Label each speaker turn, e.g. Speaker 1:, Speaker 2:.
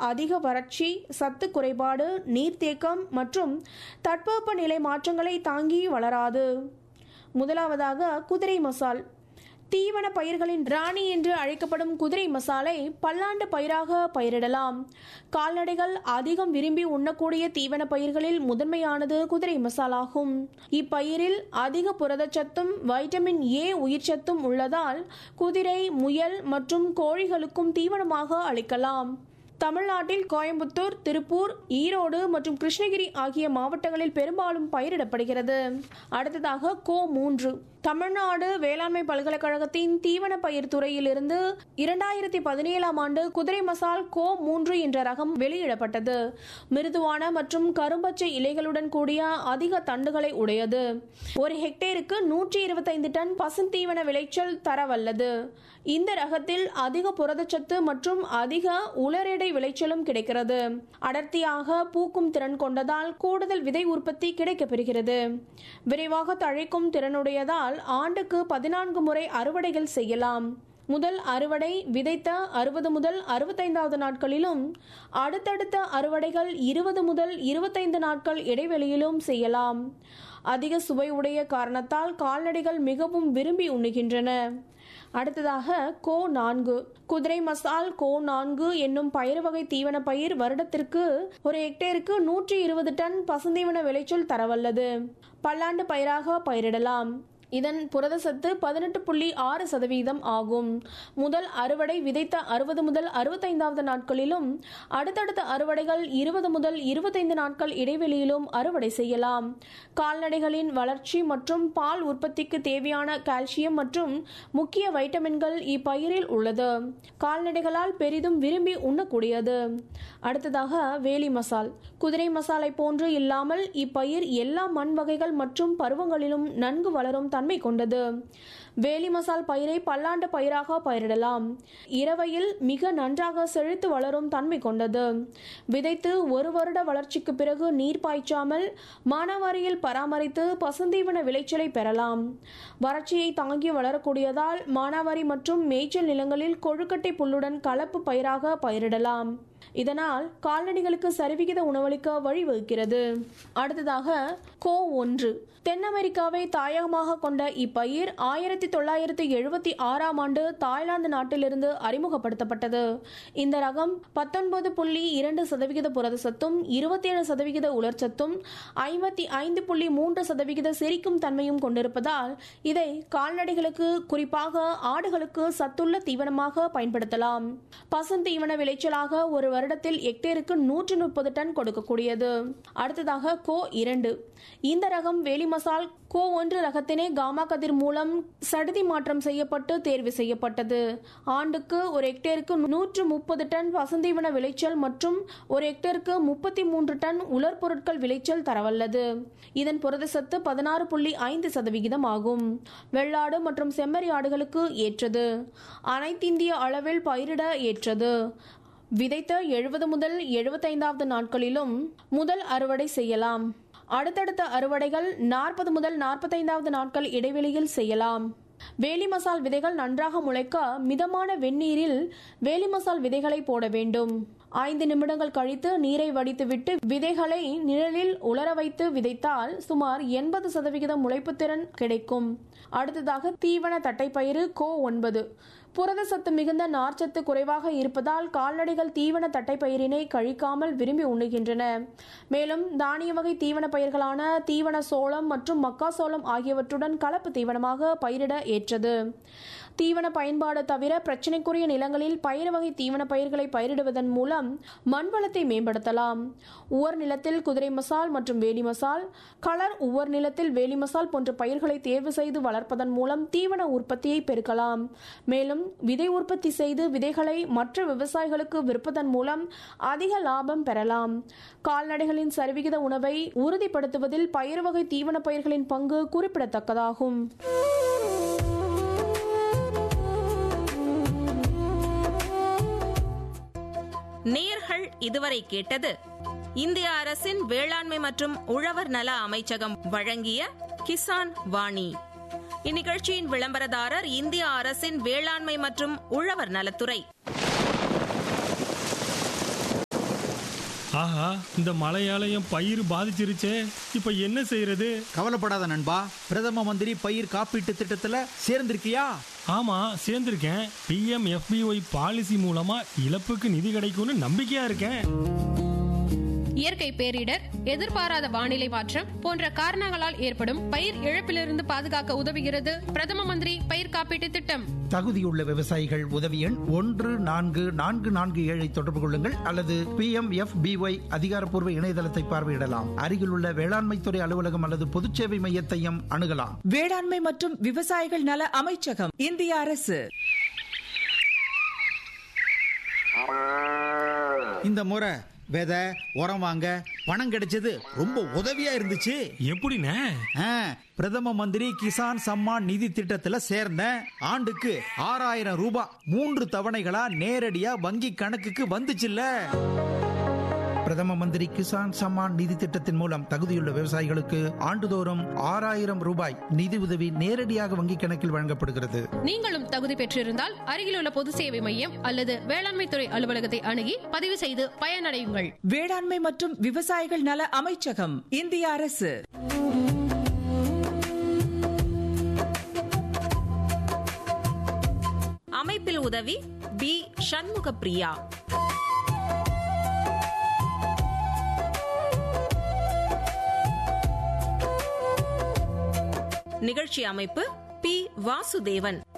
Speaker 1: அதிக வறட்சி சத்து குறைபாடு நீர்த்தேக்கம் மற்றும் தட்பவெப்பநிலை மாற்றங்களை தாங்கி வளராது முதலாவதாக குதிரை மசால் தீவன பயிர்களின் ராணி என்று அழைக்கப்படும் குதிரை மசாலை பல்லாண்டு பயிராக பயிரிடலாம் கால்நடைகள் அதிகம் விரும்பி உண்ணக்கூடிய தீவன பயிர்களில் முதன்மையானது குதிரை மசாலாகும் இப்பயிரில் அதிக புரதச்சத்தும் வைட்டமின் ஏ உயிர்ச்சத்தும் உள்ளதால் குதிரை முயல் மற்றும் கோழிகளுக்கும் தீவனமாக அளிக்கலாம் தமிழ்நாட்டில் கோயம்புத்தூர் திருப்பூர் ஈரோடு மற்றும் கிருஷ்ணகிரி ஆகிய மாவட்டங்களில் பெரும்பாலும் பயிரிடப்படுகிறது அடுத்ததாக கோ மூன்று தமிழ்நாடு வேளாண்மை பல்கலைக்கழகத்தின் தீவன பயிர் துறையிலிருந்து இரண்டாயிரத்தி பதினேழாம் ஆண்டு குதிரை மசால் கோ மூன்று என்ற ரகம் வெளியிடப்பட்டது மிருதுவான மற்றும் கரும்பச்சை இலைகளுடன் கூடிய அதிக தண்டுகளை உடையது ஒரு ஹெக்டேருக்கு நூற்றி இருபத்தைந்து டன் பசுந்தீவன விளைச்சல் தரவல்லது இந்த ரகத்தில் அதிக புரதச்சத்து மற்றும் அதிக உலரெடை விளைச்சலும் கிடைக்கிறது அடர்த்தியாக பூக்கும் திறன் கொண்டதால் கூடுதல் விதை உற்பத்தி கிடைக்கப்பெறுகிறது விரைவாக தழைக்கும் திறனுடையதால் ஆண்டுக்கு பதினான்கு முறை அறுவடைகள் செய்யலாம் முதல் அறுவடை விதைத்த அறுபது முதல் அறுபத்தைந்தாவது நாட்களிலும் அடுத்தடுத்த அறுவடைகள் இருபது முதல் இருபத்தைந்து நாட்கள் இடைவெளியிலும் செய்யலாம் அதிக சுவை உடைய காரணத்தால் கால்நடைகள் மிகவும் விரும்பி உண்ணுகின்றன அடுத்ததாக கோ நான்கு குதிரை மசால் கோ நான்கு என்னும் பயிர் வகை தீவன பயிர் வருடத்திற்கு ஒரு ஹெக்டேருக்கு நூற்றி இருபது டன் பசுந்தீவன விளைச்சல் தரவல்லது பல்லாண்டு பயிராக பயிரிடலாம் இதன் புரதசத்து பதினெட்டு புள்ளி ஆறு சதவீதம் ஆகும் முதல் அறுவடை விதைத்த அறுபது முதல் அறுபத்தைந்தாவது நாட்களிலும் அடுத்தடுத்த அறுவடைகள் இருபது முதல் இருபத்தைந்து நாட்கள் இடைவெளியிலும் அறுவடை செய்யலாம் கால்நடைகளின் வளர்ச்சி மற்றும் பால் உற்பத்திக்கு தேவையான கால்சியம் மற்றும் முக்கிய வைட்டமின்கள் இப்பயிரில் உள்ளது கால்நடைகளால் பெரிதும் விரும்பி உண்ணக்கூடியது அடுத்ததாக வேலி மசால் குதிரை மசாலை போன்று இல்லாமல் இப்பயிர் எல்லா மண் வகைகள் மற்றும் பருவங்களிலும் நன்கு வளரும் தன்மை கொண்டது வேலி மசால் பயிரை பல்லாண்டு பயிராக பயிரிடலாம் இரவையில் மிக நன்றாக செழித்து வளரும் தன்மை கொண்டது விதைத்து ஒரு வருட வளர்ச்சிக்கு பிறகு நீர் பாய்ச்சாமல் மானாவாரியில் பராமரித்து பசுந்தீவன விளைச்சலை பெறலாம் வறட்சியை தாங்கி வளரக்கூடியதால் மானாவாரி மற்றும் மேய்ச்சல் நிலங்களில் கொழுக்கட்டை புல்லுடன் கலப்பு பயிராக பயிரிடலாம் இதனால் கால்நடைகளுக்கு சரிவிகித உணவளிக்க வழிவகுக்கிறது அடுத்ததாக கோ ஒன்று தென் அமெரிக்காவை தாயகமாக கொண்ட இப்பயிர் ஆயிரத்தி தொள்ளாயிரத்தி எழுபத்தி ஆறாம் ஆண்டு தாய்லாந்து நாட்டிலிருந்து அறிமுகப்படுத்தப்பட்டது இந்த ரகம் பத்தொன்பது புள்ளி இரண்டு சதவிகித புரதசத்தும் இருபத்தி ஏழு சதவிகித உலர்ச்சத்தும் ஐம்பத்தி ஐந்து புள்ளி மூன்று சதவிகித செரிக்கும் தன்மையும் கொண்டிருப்பதால் இதை கால்நடைகளுக்கு குறிப்பாக ஆடுகளுக்கு சத்துள்ள தீவனமாக பயன்படுத்தலாம் பசுந்தீவன விளைச்சலாக ஒரு வருடத்தில் ஹெக்டேருக்கு நூற்று முப்பது டன் கொடுக்கக்கூடியது அடுத்ததாக கோ இரண்டு இந்த ரகம் வேலி மசால் கோ ஒன்று ரகத்தினை காமா கதிர் மூலம் சடுதி மாற்றம் செய்யப்பட்டு தேர்வு செய்யப்பட்டது ஆண்டுக்கு ஒரு ஹெக்டேருக்கு நூற்று முப்பது டன் பசுந்தீவன விளைச்சல் மற்றும் ஒரு ஹெக்டேருக்கு முப்பத்தி மூன்று டன் உலர் பொருட்கள் விளைச்சல் தரவல்லது இதன் புரதசத்து பதினாறு புள்ளி ஐந்து சதவிகிதம் ஆகும் வெள்ளாடு மற்றும் செம்மறி ஆடுகளுக்கு ஏற்றது அனைத்திந்திய அளவில் பயிரிட ஏற்றது விதைத்த எழுபது முதல் எழுபத்தைந்தாவது நாட்களிலும் முதல் அறுவடை செய்யலாம் அடுத்தடுத்த அறுவடைகள் நாற்பது முதல் நாற்பத்தைந்தாவது நாட்கள் இடைவெளியில் செய்யலாம் வேலி மசால் விதைகள் நன்றாக முளைக்க மிதமான வெந்நீரில் வேலி மசால் விதைகளை போட வேண்டும் ஐந்து நிமிடங்கள் கழித்து நீரை வடித்துவிட்டு விதைகளை நிழலில் உலர வைத்து விதைத்தால் சுமார் எண்பது சதவிகித முளைப்புத்திறன் கிடைக்கும் அடுத்ததாக தீவன தட்டைப்பயிறு கோ ஒன்பது புரத சத்து மிகுந்த நார்ச்சத்து குறைவாக இருப்பதால் கால்நடைகள் தீவன தட்டைப்பயிரினை கழிக்காமல் விரும்பி உண்ணுகின்றன மேலும் தானிய வகை தீவன பயிர்களான தீவன சோளம் மற்றும் மக்காசோளம் ஆகியவற்றுடன் கலப்பு தீவனமாக பயிரிட ஏற்றது தீவன பயன்பாடு தவிர பிரச்சனைக்குரிய நிலங்களில் பயிர் வகை தீவன பயிர்களை பயிரிடுவதன் மூலம் மண் வளத்தை மேம்படுத்தலாம் உவர் நிலத்தில் குதிரை மசால் மற்றும் வேலி மசால் கலர் உவர் நிலத்தில் வேலி மசால் போன்ற பயிர்களை தேர்வு செய்து வளர்ப்பதன் மூலம் தீவன உற்பத்தியை பெருக்கலாம் மேலும் விதை உற்பத்தி செய்து விதைகளை மற்ற விவசாயிகளுக்கு விற்பதன் மூலம் அதிக லாபம் பெறலாம் கால்நடைகளின் சரிவிகித உணவை உறுதிப்படுத்துவதில் பயிர் வகை தீவன பயிர்களின் பங்கு குறிப்பிடத்தக்கதாகும்
Speaker 2: நேர்கள் இதுவரை கேட்டது இந்திய அரசின் வேளாண்மை மற்றும் உழவர் நல அமைச்சகம் வழங்கிய கிசான் வாணி இந்நிகழ்ச்சியின் விளம்பரதாரர் இந்திய அரசின் வேளாண்மை மற்றும் உழவர் நலத்துறை
Speaker 3: ஆஹா இந்த மழையால என் பயிர் பாதிச்சிருச்சே இப்ப என்ன செய்யறது
Speaker 4: கவலைப்படாத நண்பா பிரதம மந்திரி பயிர் காப்பீட்டு திட்டத்துல சேர்ந்திருக்கியா
Speaker 3: ஆமா சேர்ந்திருக்கேன் பிஎம் எஃபிஒய் பாலிசி மூலமா இழப்புக்கு நிதி கிடைக்கும்னு நம்பிக்கையா இருக்கேன்
Speaker 5: இயற்கை பேரிடர் எதிர்பாராத வானிலை மாற்றம் போன்ற காரணங்களால் ஏற்படும் பயிர் இழப்பிலிருந்து பாதுகாக்க உதவுகிறது பிரதம மந்திரி பயிர் காப்பீட்டு திட்டம்
Speaker 6: தகுதியுள்ள விவசாயிகள் உதவி எண் ஒன்று நான்கு நான்கு நான்கு ஏழை தொடர்பு கொள்ளுங்கள் அல்லது பி எம் எஃப் பிஒய் அதிகாரப்பூர்வ இணையதளத்தை பார்வையிடலாம் அருகிலுள்ள வேளாண்மை துறை அலுவலகம் அல்லது பொதுச்சேவை மையத்தையும் அணுகலாம்
Speaker 7: வேளாண்மை மற்றும் விவசாயிகள் நல அமைச்சகம் இந்திய அரசு
Speaker 4: இந்த முறை விதை உரம் வாங்க பணம் கிடைச்சது ரொம்ப உதவியா இருந்துச்சு
Speaker 3: எப்படிண்ணே
Speaker 4: ஆ, பிரதம மந்திரி கிசான் சம்மான் நிதி திட்டத்துல சேர்ந்தேன் ஆண்டுக்கு ஆறாயிரம் ரூபாய் மூன்று தவணைகளா நேரடியா வங்கி கணக்குக்கு வந்துச்சுல்ல
Speaker 6: பிரதம மந்திரி கிசான் சம்மான் நிதி திட்டத்தின் மூலம் தகுதியுள்ள விவசாயிகளுக்கு ஆண்டுதோறும் ஆறாயிரம் ரூபாய் நிதி உதவி நேரடியாக வங்கிக் கணக்கில் வழங்கப்படுகிறது
Speaker 5: நீங்களும் தகுதி பெற்றிருந்தால் அருகிலுள்ள பொது சேவை மையம் அல்லது வேளாண்மை துறை அலுவலகத்தை அணுகி பதிவு செய்து பயனடையுங்கள்
Speaker 7: வேளாண்மை மற்றும் விவசாயிகள் நல அமைச்சகம் இந்திய அரசு
Speaker 2: அமைப்பில் உதவி பி சண்முக பிரியா நிகழ்ச்சி அமைப்பு பி வாசுதேவன்